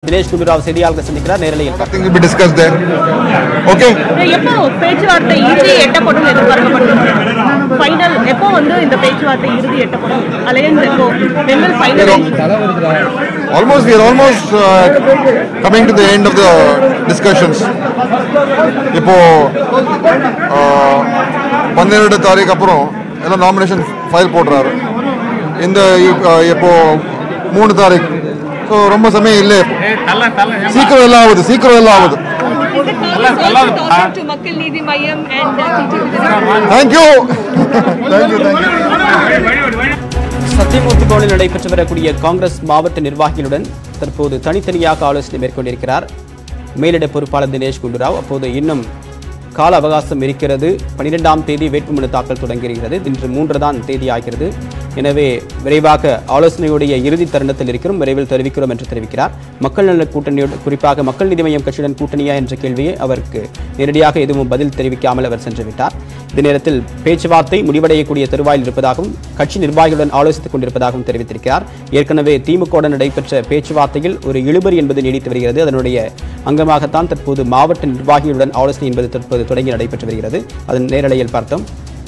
தினேஷ் குண்டுராவ் செய்தியாளர்கள் சந்திக்கிறார் நேரலையில் Nothing will be discussed there. Okay? எப்போ பேச்சுவார்த்தை இறுதி எட்டப்படும் எதிர்பார்க்கப்படுகிறது ஃபைனல் எப்போ வந்து இந்த பேச்சுவார்த்தை இறுதி எட்டப்படும் அலையன்ஸ் எப்போ when will final Almost, we are almost uh, coming to the end of the discussions. இப்போ ஆஹ், பன்னிரெண்டு தாரீக்கு அப்புறம் எல்லாம் நாமினேஷன் ஃபைல் போடுறாரு இந்த ஆஹ், இப்போ மூணு தாரீக்கு ஸோ ரொம்ப சமயம் இல்லை இப்போ. சீக்கிரம் எல்லாம் ஆகுது சீக்கிரம் எல்லாம் ஆகுது to Makkal Needhi Mayam and uh, TTP. Thank you thank you thank you Sathyamurthy பவனில் நடைபெற்று வரக்கூடிய காங்கிரஸ் மாவட்ட நிர்வாகிகளுடன் தற்போது தனித்தனியாக ஆலோசனை மேற்கொண்டிருக்கிறார் மேலிட பொறுப்பாளர் தினேஷ் குண்டுராவ் அப்போது இன்னும் கால அவகாசம் இருக்கிறது பனிரெண்டாம் தேதி வேட்புமனு தாக்கல் தொடங்குகிறது இன்று மூன்று தான் தேதி ஆகிறது எனவே விரைவாக ஆலோசனையுடைய இறுதி தருணத்தில் இருக்கிறோம் விரைவில் தெரிவிக்கிறோம் என்று தெரிவிக்கிறார் மக்கள் நல கூட்டணியோடு குறிப்பாக மக்கள் நீதி மய்யம் கட்சியுடன் கூட்டணியா என்ற கேள்வியை அவருக்கு நேரடியாக எதுவும் பதில் தெரிவிக்காமல் அவர் சென்று விட்டார் இந்த நேரத்தில் பேச்சுவார்த்தை முடிவடையக்கூடிய தருவாயில் இருப்பதாகவும் கட்சி நிர்வாகிகளுடன் ஆலோசித்துக் கொண்டிருப்பதாகவும் தெரிவித்திருக்கிறார் ஏற்கனவே திமுகவுடன் நடைபெற்ற பேச்சுவார்த்தையில் ஒரு இழுபறி என்பது நீடித்து வருகிறது அதனுடைய அங்கமாகத்தான் தற்போது மாவட்ட நிர்வாகிகளுடன் ஆலோசனை என்பது தற்போது தொடங்கி நடைபெற்று வருகிறது அதன் நேரலையில் பார்த்தோம்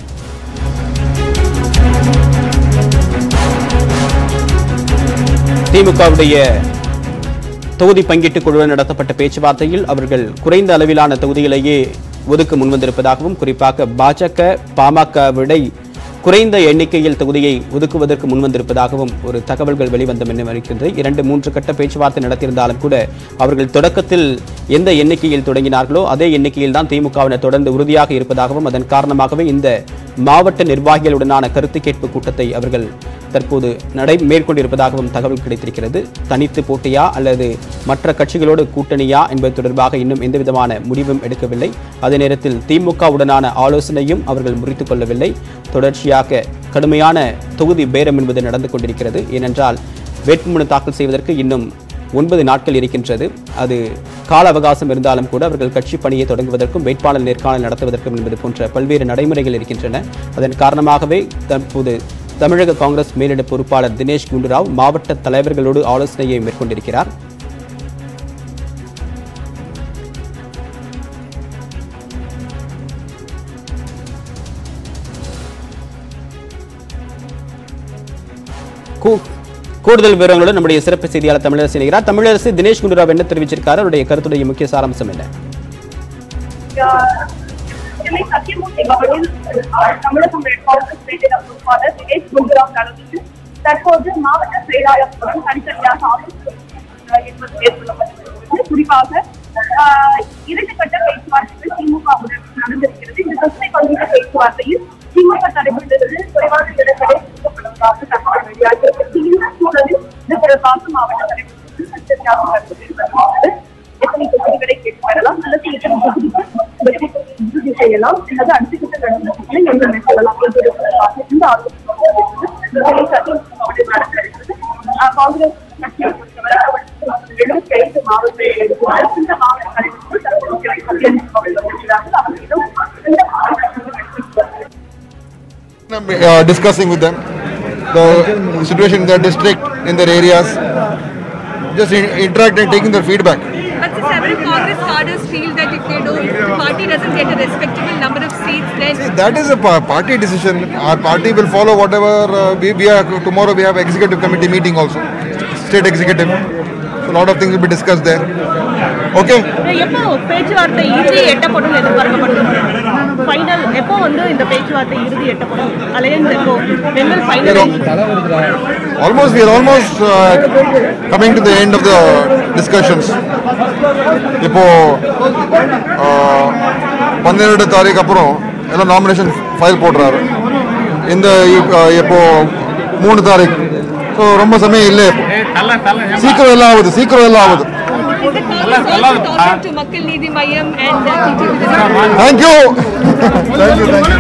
திமுகவுடைய தொகுதி பங்கீட்டு குழுவுடன் நடத்தப்பட்ட பேச்சுவார்த்தையில் அவர்கள் குறைந்த அளவிலான தொகுதிகளையே ஒதுக்க முன்வந்திருப்பதாகவும் குறிப்பாக பாஜக பாமக விட குறைந்த எண்ணிக்கையில் தொகுதியை ஒதுக்குவதற்கு முன்வந்திருப்பதாகவும் ஒரு தகவல்கள் வெளிவந்த என்ன வருகின்றது இரண்டு மூன்று கட்ட பேச்சுவார்த்தை நடத்தியிருந்தாலும் கூட அவர்கள் தொடக்கத்தில் எந்த எண்ணிக்கையில் தொடங்கினார்களோ அதே எண்ணிக்கையில் தான் திமுகவினர் தொடர்ந்து உறுதியாக இருப்பதாகவும் அதன் காரணமாகவே இந்த மாவட்ட நிர்வாகிகளுடனான கருத்து கேட்பு கூட்டத்தை அவர்கள் தற்போது நடை மேற்கொண்டிருப்பதாகவும் தகவல் கிடைத்திருக்கிறது தனித்து போட்டியா அல்லது மற்ற கட்சிகளோடு கூட்டணியா என்பது தொடர்பாக இன்னும் எந்தவிதமான முடிவும் எடுக்கவில்லை அதே நேரத்தில் திமுகவுடனான ஆலோசனையும் அவர்கள் முறித்துக் கொள்ளவில்லை தொடர்ச்சியாக கடுமையான தொகுதி பேரம் என்பது நடந்து கொண்டிருக்கிறது ஏனென்றால் வேட்புமனு தாக்கல் செய்வதற்கு இன்னும் ஒன்பது நாட்கள் இருக்கின்றது அது கால அவகாசம் இருந்தாலும் கூட அவர்கள் கட்சி பணியை தொடங்குவதற்கும் வேட்பாளர் நேர்காணல் நடத்துவதற்கும் என்பது போன்ற பல்வேறு நடைமுறைகள் இருக்கின்றன அதன் காரணமாகவே தற்போது தமிழக காங்கிரஸ் மேலிட பொறுப்பாளர் தினேஷ் குண்டுராவ் மாவட்ட தலைவர்களோடு ஆலோசனையை மேற்கொண்டிருக்கிறார் கூ- கூடுதல் விவரங்களோடு நம்முடைய சிறப்பு செய்தியாளர் தமிழரசு இணைகிறார் தமிழரசு தினேஷ் குண்டுராவ் என்ன தெரிவிச்சிருக்காரு அவருடைய கருத்துடைய முக்கிய சாராம்சம் என்ன சென்னை சத்தியமூர்த்தி பவனில் தமிழகம் காங்கிரஸ் வேண்டிய பொறுப்பாளர் தினேஷ் குண்டுராவ் தலைமையில் தற்போது மாவட்ட செயலாளர்களுடன் தனித்தனியாக ஆலோசனை அஹ், என்பது மேற்கொள்ளப்பட்டிருக்கிறது குறிப்பாக அஹ், இரண்டு கட்ட பேச்சுவார்த்தைகள் திமுகவுடன் நடந்திருக்கிறது இந்த தொகுதி பங்கீட்டு பேச்சுவார்த்தையில் திமுக தரப்பிலிருந்து குறைவான இடங்களே ஒதுக்கப்படுவதாக தகவல் வெளியாகியிருக்கிறது இந்த சூழலில் இது தொடர்பாக மாவட்ட தலைவர்களுடன் தனித்தனியாக கருத்து தெரிவிக்கப்பட்டுள்ளது. எத்தனை தொகுதிகளை கேட்டு பெறலாம் அல்லது எத்தனை தொகுதிக்கு வெற்றி உறுதி செய்யலாம் அல்லது அடுத்த கட்ட நடவடிக்கைகளை எங்கு மேற்கொள்ளலாம் என்பது தொடர்பாக இந்த ஆலோசனை சட்டமன்ற நடக்க இருக்கிறது ஆஹ் காங்கிரஸ் கட்சியை பொறுத்தவரை எழுபத்தி ஐந்து மாவட்டங்கள் இருக்கிறார்கள் இந்த மாவட்ட தலைவர்கள் தற்போது பட்டியலில் வருகிறார்கள் அவர்களிடம் இந்த மாவட்ட uh, discussing with them the situation in their district, in their areas, just in, interact and taking their feedback. But the several Congress cadres feel that if they don't, the party doesn't get a respectable number of seats, then See, that is a pa- party decision. Our party will follow whatever uh, we, we are. Tomorrow we have executive committee meeting also, state executive. So a lot of things will be discussed there. Okay. எப்போ பேச்சுவார்த்தை இறுதி எட்டப்படும் எதிர்பார்க்கப்படுகிறது final எப்போ வந்து இந்த பேச்சுவார்த்தை இறுதி எட்டப்படும் அலையன்ஸ் எப்போ when will final Almost we are almost uh, coming to the end of the discussions. இப்போ ஆஹ், பன்னிரெண்டு தாரீக்கு அப்புறம் எல்லாம் நாமினேஷன் ஃபைல் போடுறாரு இந்த ஆஹ், இப்போ மூணு தாரீக்கு ஸோ ரொம்ப சமயம் இல்லை இப்போ சீக்கிரம் எல்லாம் ஆகுது சீக்கிரம் எல்லாம் ஆகுது is the Congress also talking to Makkal Needhi Mayam and uh, TTP? Thank you thank you thank you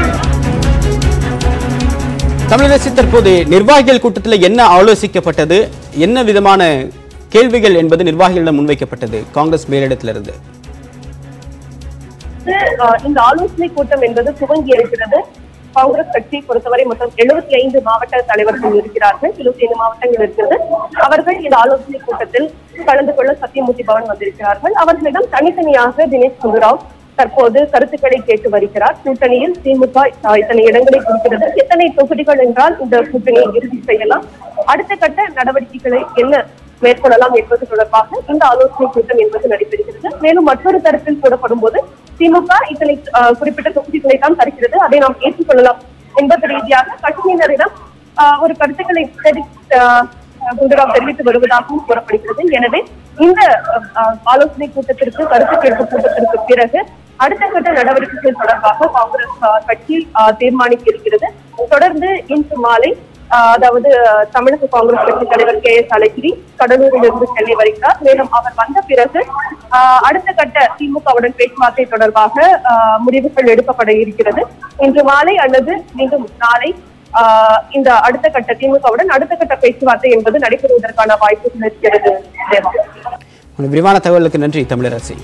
Tamilarasu தற்போது நிர்வாகிகள் கூட்டத்தில் என்ன ஆலோசிக்கப்பட்டது என்ன விதமான கேள்விகள் என்பது நிர்வாகிகளிடம் முன்வைக்கப்பட்டது காங்கிரஸ் மேலிடத்திலிருந்து அஹ் இந்த ஆலோசனை கூட்டம் என்பது துவங்கி இருக்கிறது காங்கிரஸ் கட்சி பொறுத்தவரை மொத்தம் எழுபத்தி ஐந்து மாவட்ட தலைவர்கள் இருக்கிறார்கள் எழுபத்தி ஐந்து மாவட்டங்கள் இருக்கிறது அவர்கள் இந்த ஆலோசனை கூட்டத்தில் கலந்து கொள்ள சத்தியமூர்த்தி பவன் வந்திருக்கிறார்கள் அவர்களிடம் தனித்தனியாக தினேஷ் குண்டுராவ் தற்போது கருத்துக்களை கேட்டு வருகிறார் கூட்டணியில் திமுக அஹ், இத்தனை இடங்களை குறிக்கிறது எத்தனை தொகுதிகள் என்றால் இந்த கூட்டணியை இறுதி செய்யலாம் அடுத்த கட்ட நடவடிக்கைகளை என்ன மேற்கொள்ளலாம் என்பது தொடர்பாக இந்த ஆலோசனை கூட்டம் என்பது நடைபெறுகிறது மேலும் மற்றொரு தரப்பில் கூடப்படும் போது திமுக இத்தனை அஹ், குறிப்பிட்ட தொகுதிகளை தான் தருகிறது அதை நாம் ஏற்றுக்கொள்ளலாம் என்பது ரீதியாக கட்சியினரிடம் அஹ், ஒரு கருத்துக்களை தெரி- அஹ், குண்டுராவ் தெரிவித்து வருவதாகவும் கூறப்படுகிறது எனவே இந்த அஹ், அஹ், ஆலோசனை கூட்டத்திற்கு கருத்து கேட்பு கூட்டத்திற்கு பிறகு அடுத்த கட்ட நடவடிக்கைகள் தொடர்பாக காங்கிரஸ் அஹ், கட்சி அஹ், தீர்மானிக்க இருக்கிறது தொடர்ந்து இன்று மாலை அஹ், அதாவது அஹ், தமிழக காங்கிரஸ் கட்சி தலைவர் கே எஸ் அழகிரி கடலூரில் இருந்து சென்னை வருகிறார் மேலும் அவர் வந்த பிறகு அஹ், அடுத்த கட்ட திமுகவுடன் பேச்சுவார்த்தை தொடர்பாக அஹ், முடிவுகள் எடுக்கப்பட இருக்கிறது இன்று மாலை அல்லது மீண்டும் நாளை ஆஹ் இந்த அடுத்த கட்ட திமுகவுடன் அடுத்த கட்ட பேச்சுவார்த்தை என்பது நடைபெறுவதற்கான வாய்ப்புகள் இருக்கிறது தேவா உங்கள் விரிவான தகவலுக்கு நன்றி தமிழரசி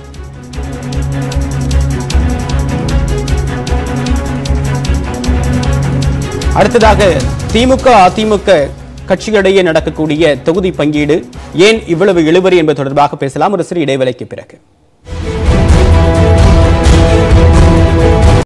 அடுத்ததாக திமுக அதிமுக கட்சிகளிடையே நடக்கக்கூடிய தொகுதி பங்கீடு ஏன் இவ்வளவு இழுபறி என்பது தொடர்பாக பேசலாம் ஒரு சிறு இடைவேளைக்கு பிறகு